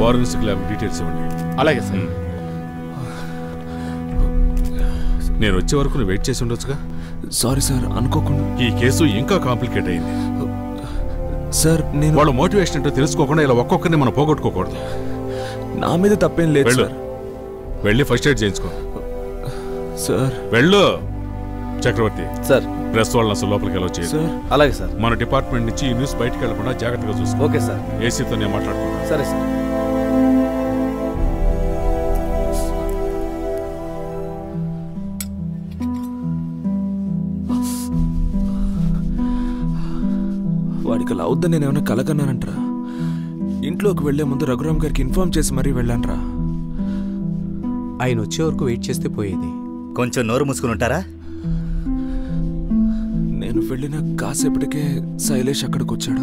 Forensic lab details ఇవ్వండి అలాగే sir ఉమ్. నేను వచ్చే వరకు నువ్వు వెయిట్ చేసి ఉండొచ్చుగా సారీ సార్ అనుకోకుండా ఈ కేసు ఇంకా కాంప్లికేట్ అయింది సార్ నేను వాళ్ళ మోటివేషన్ ఏంటో తెలుసుకోకుండా ఇలా ఒక్కొక్కరిని మనం పోగొట్టుకోకూడదు నా మీద తప్పేం లేదు వెళ్ళు సార్ వెళ్ళి ఫస్ట్ ఎయిడ్ చేయించుకో సార్ వెళ్ళు చక్రవర్తి సార్ ప్రెస్ వాళ్ళని అసలు లోపలికి వెళ్ళి వచ్చేది సార్ అలాగే సార్ మన డిపార్ట్మెంట్ నుంచి ఈ న్యూస్ బయటకు వెళ్లకుండా జాగ్రత్తగా చూసుకో ఓకే సార్ ఏసీతో నేను మాట్లాడుకున్నాను సరే సార్ వాడికి అలా అవుద్దని నేను ఏమైనా కలగన్నానంటరా ఇంట్లోకి వెళ్లే ముందు రఘురామ్ గారికి ఇన్ఫార్మ్ చేసి మరీ వెళ్ళానురా ఆయన వచ్చే వరకు వెయిట్ చేస్తే పోయేది కొంచెం నోరు మూసుకుని ఉంటారా నేను వెళ్ళిన కాసేపటికే శైలేష్ అక్కడికి వచ్చాడు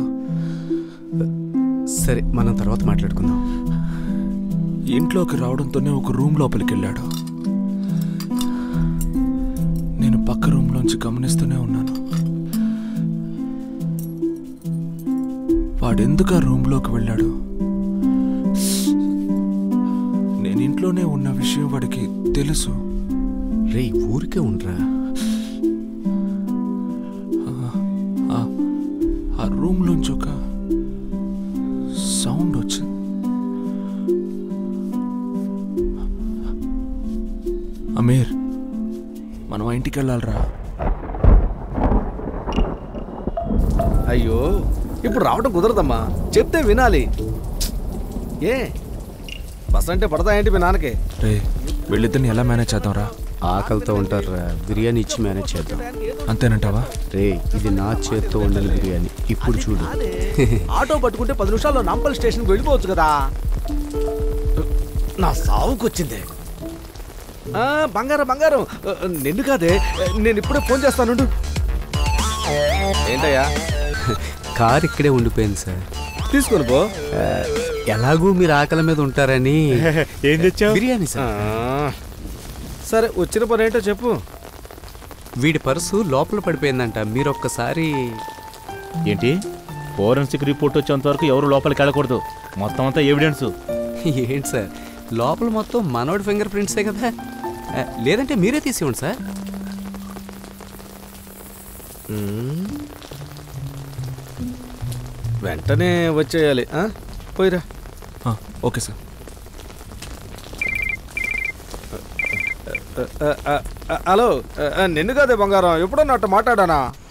సరే మనం తర్వాత మాట్లాడుకుందాం ఇంట్లోకి రావడంతోనే ఒక రూమ్ లోపలికి వెళ్ళాడు నేను పక్క రూమ్లోంచి గమనిస్తూనే ఉన్నాను వాడెందుకు ఆ రూమ్లోకి వెళ్ళాడు నేను ఇంట్లోనే ఉన్న విషయం వాడికి తెలుసు రే ఊరికే ఉండరా ఆ- ఆ రూమ్లోంచి ఒక సౌండ్ వచ్చింది అమీర్ మనం ఆ ఇంటికి వెళ్ళాలిరా అయ్యో ఇప్పుడు రావడం కుదరదమ్మా చెప్తే వినాలి ఏ బస్ అంటే పడతాయేంటి మీ నాన్నకి రే వీళ్ళిద్దరిని ఎలా మేనేజ్ చేద్దాంరా ఆకలితో ఉంటారా బిర్యానీ ఇచ్చి మేనేజ్ చేద్దాం అంతేనంటావా రే ఇది నా చేత్తో ఉండాలి బిర్యానీ ఇప్పుడు చూడు ఆటో పట్టుకుంటే పది నిమిషాల్లో నాంపల్ స్టేషన్కి వెళ్ళిపోవచ్చు కదా నా సావుకు వచ్చింది ఆ, బంగారం బంగారం ఆ, నిన్ను కాదే నేను ఇప్పుడే ఫోన్ చేస్తానుండు ఏంటయ్యా కార్ ఇక్కడే ఉండిపోయింది సార్ తీసుకొని పో ఆ, ఎలాగూ మీరు ఆకలి మీద ఉంటారని ఏం తెచ్చావు బిర్యానీ ఆ, సార్ సరే వచ్చిన పని ఏంటో చెప్పు వీడి పర్సు లోపల పడిపోయిందంట మీరు ఒక్కసారి ఏంటి ఫోరెన్సిక్ రిపోర్ట్ వచ్చేంత వరకు ఎవరు లోపలికి వెళ్ళకూడదు మొత్తం అంతా ఎవిడెన్స్ ఏంటి సార్ లోపల మొత్తం మనోడి ఫింగర్ ప్రింట్సే కదా ఆ, లేదంటే మీరే తీసివ్వండి సార్ మ్మ్. వెంటనే వచ్చేయాలి ఆ? పోయిరా ఆ, ఓకే సార్ ఆ, ఆ, ఆ, హలో ఆ, నిన్ను కాదే బంగారం ఎప్పుడో నాతో మాట్లాడానా